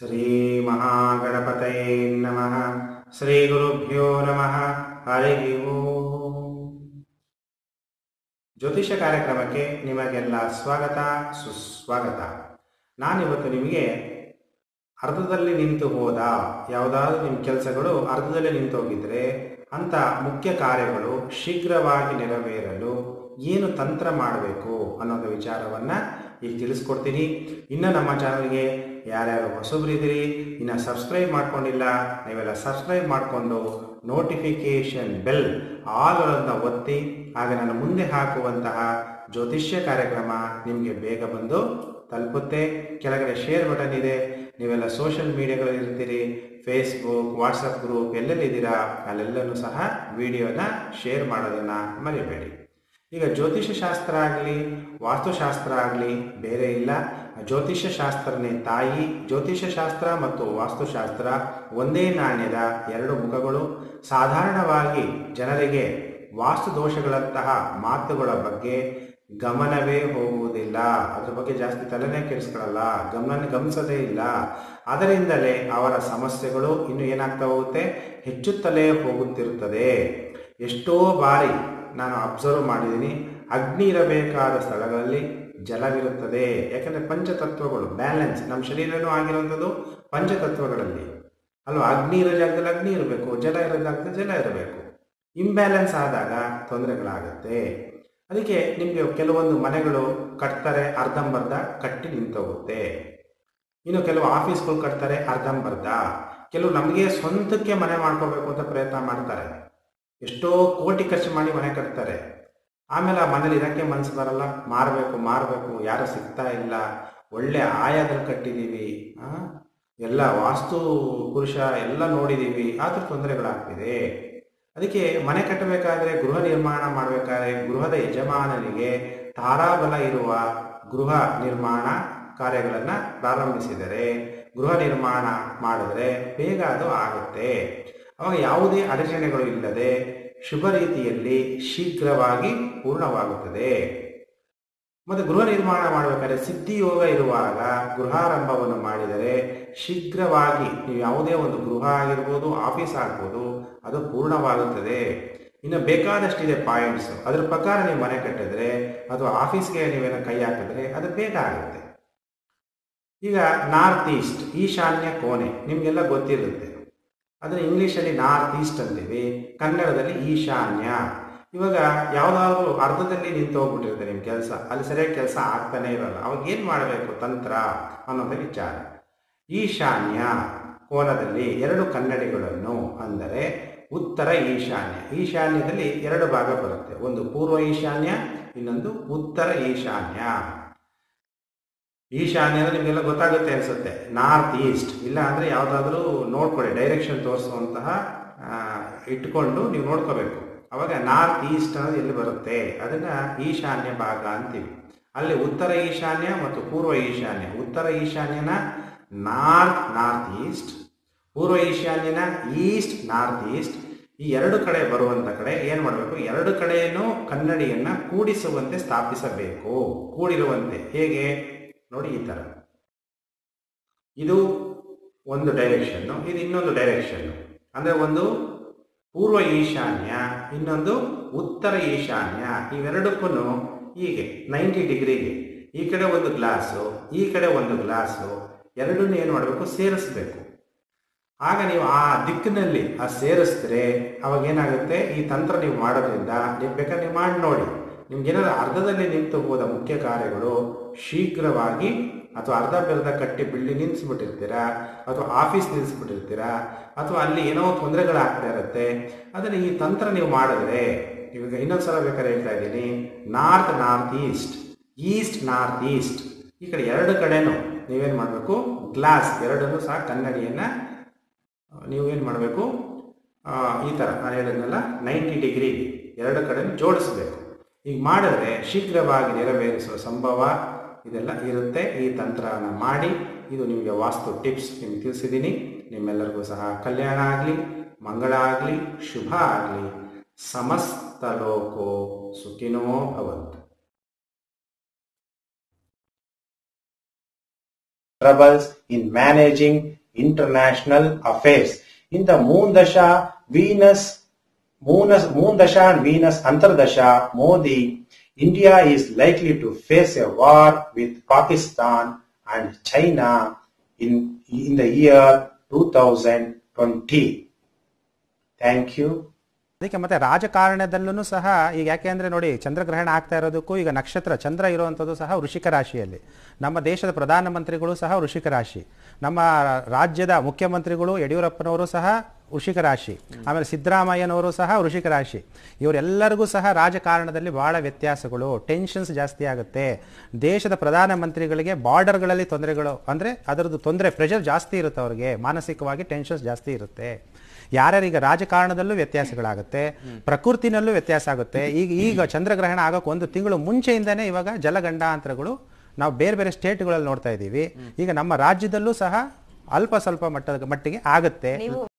ಶ್ರೀ ಮಹಾಗಣಪತಯೇ ನಮಃ ಶ್ರೀ ಗುರುಭ್ಯೋ ನಮಃ ಹರಿ ಓಂ ಜ್ಯೋತಿಷ ಕಾರ್ಯಕ್ರಮಕ್ಕೆ ನಿಮಗೆಲ್ಲ ಸ್ವಾಗತ ಸುಸ್ವಾಗತ ನಾನಿವತ್ತು ನಿಮಗೆ ಅರ್ಧದಲ್ಲಿ ನಿಂತು ಹೋದ ಯಾವುದಾದ್ರೂ ನಿಮ್ಮ ಕೆಲಸಗಳು ಅರ್ಧದಲ್ಲಿ ನಿಂತು ಹೋಗಿದ್ರೆ ಅಂತ ಮುಖ್ಯ ಕಾರ್ಯಗಳು ಶೀಘ್ರವಾಗಿ ನೆರವೇರಲು ಏನು ತಂತ್ರ ಮಾಡಬೇಕು ಅನ್ನೋದು ವಿಚಾರವನ್ನು ಈಗ ತಿಳಿಸ್ಕೊಡ್ತೀನಿ ಇನ್ನು ನಮ್ಮ ಚಾನಲ್ಗೆ ಯಾರ್ಯಾರು ಹೊಸಬ್ರಿದ್ದೀರಿ ಇನ್ನು ಸಬ್ಸ್ಕ್ರೈಬ್ ಮಾಡ್ಕೊಂಡಿಲ್ಲ ನೀವೆಲ್ಲ ಸಬ್ಸ್ಕ್ರೈಬ್ ಮಾಡಿಕೊಂಡು ನೋಟಿಫಿಕೇಷನ್ ಬೆಲ್ ಆಲ್ ಅಂತ ಒತ್ತಿ ಆಗ ನಾನು ಮುಂದೆ ಹಾಕುವಂತಹ ಜ್ಯೋತಿಷ್ಯ ಕಾರ್ಯಕ್ರಮ ನಿಮಗೆ ಬೇಗ ಬಂದು ತಲುಪುತ್ತೆ ಕೆಳಗಡೆ ಶೇರ್ ಬಟನ್ ಇದೆ ನೀವೆಲ್ಲ ಸೋಷಿಯಲ್ ಮೀಡಿಯಾಗಳಲ್ಲಿ ಇರ್ತೀರಿ ಫೇಸ್ಬುಕ್ ವಾಟ್ಸಪ್ ಗ್ರೂಪ್ ಎಲ್ಲೆಲ್ಲಿದ್ದೀರಾ ಅಲ್ಲೆಲ್ಲನೂ ಸಹ ವಿಡಿಯೋನ ಶೇರ್ ಮಾಡೋದನ್ನು ಮರಿಬೇಡಿ ಈಗ ಜ್ಯೋತಿಷ್ಯ ಶಾಸ್ತ್ರ ಆಗಲಿ ವಾಸ್ತುಶಾಸ್ತ್ರ ಆಗಲಿ ಬೇರೆ ಇಲ್ಲ ಜ್ಯೋತಿಷ್ಯ ಶಾಸ್ತ್ರನೇ ತಾಯಿ ಜ್ಯೋತಿಷ್ಯ ಶಾಸ್ತ್ರ ಮತ್ತು ವಾಸ್ತುಶಾಸ್ತ್ರ ಒಂದೇ ನಾಣ್ಯದ ಎರಡು ಮುಖಗಳು ಸಾಧಾರಣವಾಗಿ ಜನರಿಗೆ ವಾಸ್ತು ದೋಷಗಳಂತಹ ಮಾತುಗಳ ಬಗ್ಗೆ ಗಮನವೇ ಹೋಗುವುದಿಲ್ಲ ಅದ್ರ ಬಗ್ಗೆ ಜಾಸ್ತಿ ತಲೆನೇ ಕೆಡಿಸ್ಕೊಳ್ಳಲ್ಲ ಗಮನ ಗಮನಿಸೋದೇ ಇಲ್ಲ ಅದರಿಂದಲೇ ಅವರ ಸಮಸ್ಯೆಗಳು ಇನ್ನು ಏನಾಗ್ತಾ ಹೋಗುತ್ತೆ ಹೆಚ್ಚುತ್ತಲೇ ಹೋಗುತ್ತಿರುತ್ತದೆ ಎಷ್ಟೋ ಬಾರಿ ನಾನು ಅಬ್ಸರ್ವ್ ಮಾಡಿದ್ದೀನಿ ಅಗ್ನಿ ಇರಬೇಕಾದ ಸ್ಥಳಗಳಲ್ಲಿ ಜಲವಿರುತ್ತದೆ ಯಾಕಂದರೆ ಪಂಚತತ್ವಗಳು ಬ್ಯಾಲೆನ್ಸ್ ನಮ್ಮ ಶರೀರನೂ ಆಗಿರುವಂಥದ್ದು ಪಂಚತತ್ವಗಳಲ್ಲಿ ಅಲ್ವಾ ಅಗ್ನಿ ಇರೋ ಜಾಗದಲ್ಲಿ ಅಗ್ನಿ ಇರಬೇಕು ಜಲ ಇರೋ ಜಾಗದಲ್ಲಿ ಜಲ ಇರಬೇಕು ಇಂಬ್ಯಾಲೆನ್ಸ್ ಆದಾಗ ತೊಂದರೆಗಳಾಗುತ್ತೆ ಅದಕ್ಕೆ ನಿಮಗೆ ಕೆಲವೊಂದು ಮನೆಗಳು ಕಟ್ತಾರೆ ಅರ್ಧಂಬರ್ಧ ಕಟ್ಟಿ ನಿಂತೋಗುತ್ತೆ ಇನ್ನು ಕೆಲವು ಆಫೀಸ್ಗಳು ಕಟ್ತಾರೆ ಅರ್ಧಂಬರ್ಧ ಕೆಲವು ನಮಗೆ ಸ್ವಂತಕ್ಕೆ ಮನೆ ಮಾಡ್ಕೋಬೇಕು ಅಂತ ಪ್ರಯತ್ನ ಮಾಡ್ತಾರೆ ಎಷ್ಟೋ ಕೋಟಿ ಖರ್ಚು ಮಾಡಿ ಮನೆ ಕಟ್ತಾರೆ ಆಮೇಲೆ ಆ ಮನೇಲಿ ಇರೋಕ್ಕೆ ಮನಸ್ಸು ಬರಲ್ಲ ಮಾರಬೇಕು ಮಾರಬೇಕು ಯಾರು ಸಿಗ್ತಾ ಇಲ್ಲ ಒಳ್ಳೆ ಆಯದಲ್ಲಿ ಕಟ್ಟಿದ್ದೀವಿ ಎಲ್ಲ ವಾಸ್ತು ಪುರುಷ ಎಲ್ಲ ನೋಡಿದ್ದೀವಿ ಆದರೂ ತೊಂದರೆಗಳಾಗ್ತಿದೆ ಅದಕ್ಕೆ ಮನೆ ಕಟ್ಟಬೇಕಾದ್ರೆ ಗೃಹ ನಿರ್ಮಾಣ ಮಾಡಬೇಕಾದ್ರೆ ಗೃಹದ ಯಜಮಾನನಿಗೆ ತಾರಾಬಲ ಇರುವ ಗೃಹ ನಿರ್ಮಾಣ ಕಾರ್ಯಗಳನ್ನು ಪ್ರಾರಂಭಿಸಿದರೆ ಗೃಹ ನಿರ್ಮಾಣ ಮಾಡಿದ್ರೆ ಬೇಗ ಅದು ಆಗುತ್ತೆ ಅವಾಗ ಯಾವುದೇ ಅಡಚಣೆಗಳು ಇಲ್ಲದೆ ಶುಭ ರೀತಿಯಲ್ಲಿ ಶೀಘ್ರವಾಗಿ ಪೂರ್ಣವಾಗುತ್ತದೆ ಮತ್ತು ಗೃಹ ನಿರ್ಮಾಣ ಮಾಡಬೇಕಾದ್ರೆ ಸಿದ್ಧಿಯೋಗ ಇರುವಾಗ ಗೃಹಾರಂಭವನ್ನು ಮಾಡಿದರೆ ಶೀಘ್ರವಾಗಿ ನೀವು ಯಾವುದೇ ಒಂದು ಗೃಹ ಆಗಿರ್ಬೋದು ಆಫೀಸ್ ಆಗ್ಬೋದು ಅದು ಪೂರ್ಣವಾಗುತ್ತದೆ ಇನ್ನು ಬೇಕಾದಷ್ಟಿದೆ ಪಾಯಿಂಟ್ಸ್ ಅದ್ರ ಪ್ರಕಾರ ನೀವು ಮನೆ ಕಟ್ಟಿದ್ರೆ ಅಥವಾ ಆಫೀಸ್ಗೆ ನೀವೇನೋ ಕೈ ಹಾಕಿದ್ರೆ ಅದು ಬೇಗ ಆಗುತ್ತೆ ಈಗ ನಾರ್ತ್ ಈಸ್ಟ್ ಈಶಾನ್ಯ ಕೋಣೆ ನಿಮಗೆಲ್ಲ ಗೊತ್ತಿರುತ್ತೆ ಅದನ್ನು ಇಂಗ್ಲೀಷಲ್ಲಿ ನಾರ್ತ್ ಈಸ್ಟ್ ಅಂತೀವಿ ಕನ್ನಡದಲ್ಲಿ ಈಶಾನ್ಯ ಇವಾಗ ಯಾವುದಾದ್ರೂ ಅರ್ಧದಲ್ಲಿ ನಿಂತು ಹೋಗ್ಬಿಟ್ಟಿರುತ್ತೆ ನಿಮ್ಮ ಕೆಲಸ ಅಲ್ಲಿ ಸರಿಯಾಗಿ ಕೆಲಸ ಆಗ್ತಾನೆ ಇರಲ್ಲ ಅವಾಗ ಏನು ಮಾಡಬೇಕು ತಂತ್ರ ಅನ್ನೋದು ವಿಚಾರ ಈಶಾನ್ಯ ಕೋನದಲ್ಲಿ ಎರಡು ಕನ್ನಡಿಗಳನ್ನು ಅಂದರೆ ಉತ್ತರ ಈಶಾನ್ಯ ಈಶಾನ್ಯದಲ್ಲಿ ಎರಡು ಭಾಗ ಬರುತ್ತೆ ಒಂದು ಪೂರ್ವ ಈಶಾನ್ಯ ಇನ್ನೊಂದು ಉತ್ತರ ಈಶಾನ್ಯ ಈಶಾನ್ಯ ಅಂದ್ರೆ ನಿಮಗೆಲ್ಲ ಗೊತ್ತಾಗುತ್ತೆ ಅನಿಸುತ್ತೆ ನಾರ್ತ್ ಈಸ್ಟ್ ಇಲ್ಲ ಅಂದರೆ ಯಾವುದಾದ್ರೂ ನೋಡ್ಕೊಳ್ಳಿ ಡೈರೆಕ್ಷನ್ ತೋರಿಸುವಂತಹ ಇಟ್ಕೊಂಡು ನೀವು ನೋಡ್ಕೋಬೇಕು ಅವಾಗ ನಾರ್ತ್ ಈಸ್ಟ್ ಅನ್ನೋದು ಎಲ್ಲಿ ಬರುತ್ತೆ ಅದನ್ನು ಈಶಾನ್ಯ ಭಾಗ ಅಂತೀವಿ ಅಲ್ಲಿ ಉತ್ತರ ಈಶಾನ್ಯ ಮತ್ತು ಪೂರ್ವ ಈಶಾನ್ಯ ಉತ್ತರ ಈಶಾನ್ಯನ ನಾರ್ತ್ ನಾರ್ತ್ ಈಸ್ಟ್ ಪೂರ್ವ ಈಶಾನ್ಯನ ಈಸ್ಟ್ ನಾರ್ತ್ ಈಸ್ಟ್ ಈ ಎರಡು ಕಡೆ ಬರುವಂಥ ಕಡೆ ಏನು ಮಾಡಬೇಕು ಎರಡು ಕಡೆಯೂ ಕನ್ನಡಿಯನ್ನು ಕೂಡಿಸುವಂತೆ ಸ್ಥಾಪಿಸಬೇಕು ಕೂಡಿರುವಂತೆ ಹೇಗೆ ನೋಡಿ ಈ ಥರ ಇದು ಒಂದು ಡೈರೆಕ್ಷನ್ನು ಇದು ಇನ್ನೊಂದು ಡೈರೆಕ್ಷನ್ನು ಅಂದರೆ ಒಂದು ಪೂರ್ವ ಈಶಾನ್ಯ ಇನ್ನೊಂದು ಉತ್ತರ ಈಶಾನ್ಯ ಇವೆರಡಕ್ಕೂ ಹೀಗೆ ನೈಂಟಿ ಡಿಗ್ರಿಗೆ ಈ ಕಡೆ ಒಂದು ಗ್ಲಾಸು ಈ ಕಡೆ ಒಂದು ಗ್ಲಾಸು ಎರಡನ್ನೂ ಏನು ಮಾಡಬೇಕು ಸೇರಿಸ್ಬೇಕು ಆಗ ನೀವು ಆ ದಿಕ್ಕಿನಲ್ಲಿ ಆ ಸೇರಿಸಿದ್ರೆ ಅವಾಗ ಏನಾಗುತ್ತೆ ಈ ತಂತ್ರ ನೀವು ಮಾಡೋದ್ರಿಂದ ನೀವು ಬೇಕಾದ್ರೆ ನೀವು ಮಾಡಿ ನೋಡಿ ನಿಮ್ಗೇನಾದ್ರು ಅರ್ಧದಲ್ಲಿ ನಿಂತು ಹೋದ ಮುಖ್ಯ ಕಾರ್ಯಗಳು ಶೀಘ್ರವಾಗಿ ಅಥವಾ ಅರ್ಧ ಬೆರ್ಧ ಕಟ್ಟಿ ಬಿಲ್ಡಿಂಗ್ ನಿಲ್ಲಿಸ್ಬಿಟ್ಟಿರ್ತೀರಾ ಅಥವಾ ಆಫೀಸ್ ನಿಲ್ಲಿಸ್ಬಿಟ್ಟಿರ್ತೀರಾ ಅಥವಾ ಅಲ್ಲಿ ಏನೋ ತೊಂದರೆಗಳಾಗ್ತಾ ಇರುತ್ತೆ ಅದನ್ನು ಈ ತಂತ್ರ ನೀವು ಮಾಡಿದ್ರೆ ಇವಾಗ ಇನ್ನೊಂದು ಸಲ ಬೇಕಾದ್ರೆ ಹೇಳ್ತಾ ಇದ್ದೀನಿ north north east east north east ಈ ಕಡೆ ಎರಡು ಕಡೆನೂ ನೀವೇನು ಮಾಡಬೇಕು ಗ್ಲಾಸ್ ಎರಡನ್ನೂ ಸಹ ಕನ್ನಡಿಯನ್ನು ನೀವೇನು ಮಾಡಬೇಕು ಈ ಥರ ನಾನು ಹೇಳಿದ್ನಲ್ಲ ನೈಂಟಿ ಡಿಗ್ರಿ ಎರಡು ಕಡೆನೂ ಜೋಡಿಸಬೇಕು ಈಗ ಮಾಡಿದ್ರೆ ಶೀಘ್ರವಾಗಿ ನೆರವೇರಿಸುವ ಸಂಭವ ಇದೆಲ್ಲ ಇರುತ್ತೆ ಈ ತಂತ್ರನ ಮಾಡಿ ಇದು ನಿಮಗೆ ವಾಸ್ತು ಟಿಪ್ಸ್ ನಿಮ್ಗೆ ತಿಳಿಸಿದ್ದೀನಿ ನಿಮ್ಮೆಲ್ಲರಿಗೂ ಸಹ ಕಲ್ಯಾಣ ಆಗಲಿ ಮಂಗಳ ಆಗಲಿ ಶುಭ ಆಗಲಿ ಸಮಸ್ತ ಲೋಕೋ ಸುಖಿನೋ ಭವಂತು troubles in managing international affairs. In the Moon Dasha, Venus, Moon, Moon Dasha and Venus Antardasha, Modi, India is likely to face a war with Pakistan and China in, in the year 2020. Thank you. ಅದಕ್ಕೆ ಮತ್ತೆ ರಾಜಕಾರಣದಲ್ಲೂ ಸಹ ಈಗ ಯಾಕೆ ಅಂದ್ರೆ ನೋಡಿ ಚಂದ್ರಗ್ರಹಣ ಆಗ್ತಾ ಇರೋದಕ್ಕೂ ಈಗ ನಕ್ಷತ್ರ ಚಂದ್ರ ಇರುವಂಥದ್ದು ಸಹ ವೃಷಿಕ ರಾಶಿಯಲ್ಲಿ ನಮ್ಮ ದೇಶದ ಪ್ರಧಾನಮಂತ್ರಿಗಳು ಸಹ ವೃಷಿಕ ರಾಶಿ ನಮ್ಮ ರಾಜ್ಯದ ಮುಖ್ಯಮಂತ್ರಿಗಳು ಯಡಿಯೂರಪ್ಪನವರು ಸಹ ವೃಷಿಕ ರಾಶಿ ಆಮೇಲೆ ಸಿದ್ದರಾಮಯ್ಯನವರು ಸಹ ವೃಷಿಕ ರಾಶಿ ಇವರೆಲ್ಲರಿಗೂ ಸಹ ರಾಜಕಾರಣದಲ್ಲಿ ಬಹಳ ವ್ಯತ್ಯಾಸಗಳು ಟೆನ್ಷನ್ಸ್ ಜಾಸ್ತಿ ಆಗುತ್ತೆ ದೇಶದ ಪ್ರಧಾನಮಂತ್ರಿಗಳಿಗೆ ಬಾರ್ಡರ್ಗಳಲ್ಲಿ ತೊಂದರೆಗಳು ಅಂದರೆ ಅದರದ್ದು ತೊಂದರೆ ಪ್ರೆಷರ್ ಜಾಸ್ತಿ ಇರುತ್ತೆ ಅವ್ರಿಗೆ ಮಾನಸಿಕವಾಗಿ ಟೆನ್ಷನ್ಸ್ ಜಾಸ್ತಿ ಇರುತ್ತೆ ಯಾರ್ಯಾರೀಗ ರಾಜಕಾರಣದಲ್ಲೂ ವ್ಯತ್ಯಾಸಗಳಾಗುತ್ತೆ ಪ್ರಕೃತಿನಲ್ಲೂ ವ್ಯತ್ಯಾಸ ಆಗುತ್ತೆ ಈಗ ಈಗ ಚಂದ್ರಗ್ರಹಣ ಆಗೋಕೆ ಒಂದು ತಿಂಗಳು ಮುಂಚೆಯಿಂದನೇ ಇವಾಗ ಜಲಗಂಡಾಂತರಗಳು ನಾವು ಬೇರೆ ಬೇರೆ ಸ್ಟೇಟ್ಗಳಲ್ಲಿ ನೋಡ್ತಾ ಇದ್ದೀವಿ ಈಗ ನಮ್ಮ ರಾಜ್ಯದಲ್ಲೂ ಸಹ ಅಲ್ಪ ಸ್ವಲ್ಪ ಮಟ್ಟದ ಮಟ್ಟಿಗೆ ಆಗುತ್ತೆ